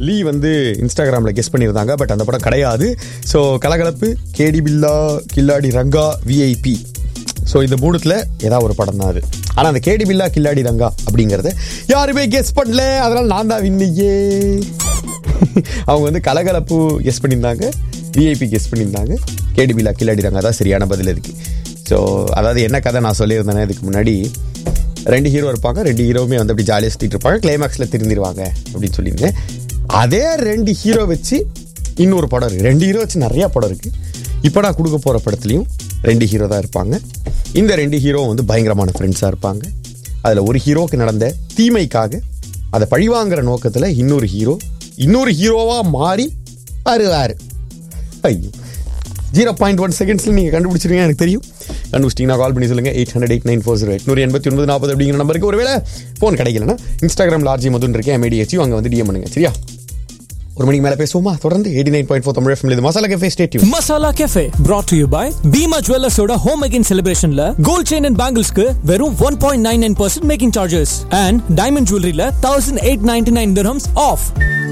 லீ வந்து இன்ஸ்டாகிராமில் கெஸ் பண்ணியிருந்தாங்க பட் அந்த படம் கிடையாது so Kalakalappu Kedi Billa Killadi Ranga VIP so இந்த மூணுத்தில் ஏதாவது ஒரு படம் தான் அது ஆனால் அந்த கேடி பில்லா கில்லாடி ரங்கா அப்படிங்கிறத யாருமே கெஸ் பண்ணல அதனால் நான் தான் வின்னையே அவங்க வந்து கலகலப்பு கெஸ் பண்ணியிருந்தாங்க விஐபி கெஸ் பண்ணியிருந்தாங்க கேடி பில்லா கில்லாடி ரங்கா தான் சரியான பதில் இதுக்கு ஸோ அதாவது என்ன கதை நான் சொல்லியிருந்தேனே இதுக்கு முன்னாடி ரெண்டு ஹீரோ இருப்பாங்க ரெண்டு ஹீரோவுமே வந்து அப்படி ஜாலியாக சுற்றிட்டு இருப்பாங்க கிளைமேக்ஸில் திருந்திருவாங்க அப்படின்னு சொல்லியிருந்தேன் அதே ரெண்டு ஹீரோ வச்சு இன்னொரு படம் இருக்குது ரெண்டு ஹீரோ வச்சு நிறையா படம் இருக்குது இப்போ நான் கொடுக்க போகிற படத்துலையும் ரெண்டு ஹீரோ தான் இருப்பாங்க இந்த ரெண்டு ஹீரோ வந்து பயங்கரமான ஃப்ரெண்ட்ஸாக இருப்பாங்க அதில் ஒரு ஹீரோக்கு நடந்த தீமைக்காக அதை பழிவாங்கிற நோக்கத்தில் இன்னொரு ஹீரோ இன்னொரு ஹீரோவாக மாறி வருவார் ஐயோ ஜீரோ பாயிண்ட் ஒன் செகண்ட்ஸில் நீங்கள் கண்டுபிடிச்சிருங்க எனக்கு தெரியும் கண்டுபிடிச்சிட்டிங்கன்னா கால் பண்ணி சொல்லுங்கள் eight hundred eight nine four zero எட்நூறு எண்பத்தி ஒன்பது நாற்பது அப்படிங்கிற நம்பருக்கு ஒருவேளை ஃபோன் கிடைக்கலன்னா இன்ஸ்டாகிராமில் ஆர்ஜி மதுன்னு இருக்கேன் எம்ஏடிஹெச்சி அங்கே வந்து டிஎம் பண்ணுங்க சரியா ஒரு மணிக்கு மேலே பேசுவோமா தொடர்ந்து eighty nine point four Tamil FM இது மசாலா கேஃபே ஸ்டேட்யூ masala cafe brought to you by Bhima ஜுவல்லர்ஸோட ஹோம் மேக்கிங் செலிப்ரேஷன்ல கோல்ட் செயின் அண்ட் பேங்கிள்ஸ்க்கு வெறும் one point nine nine percent making charges and diamond ஜுவல்லரியில thousand eight ninety nine of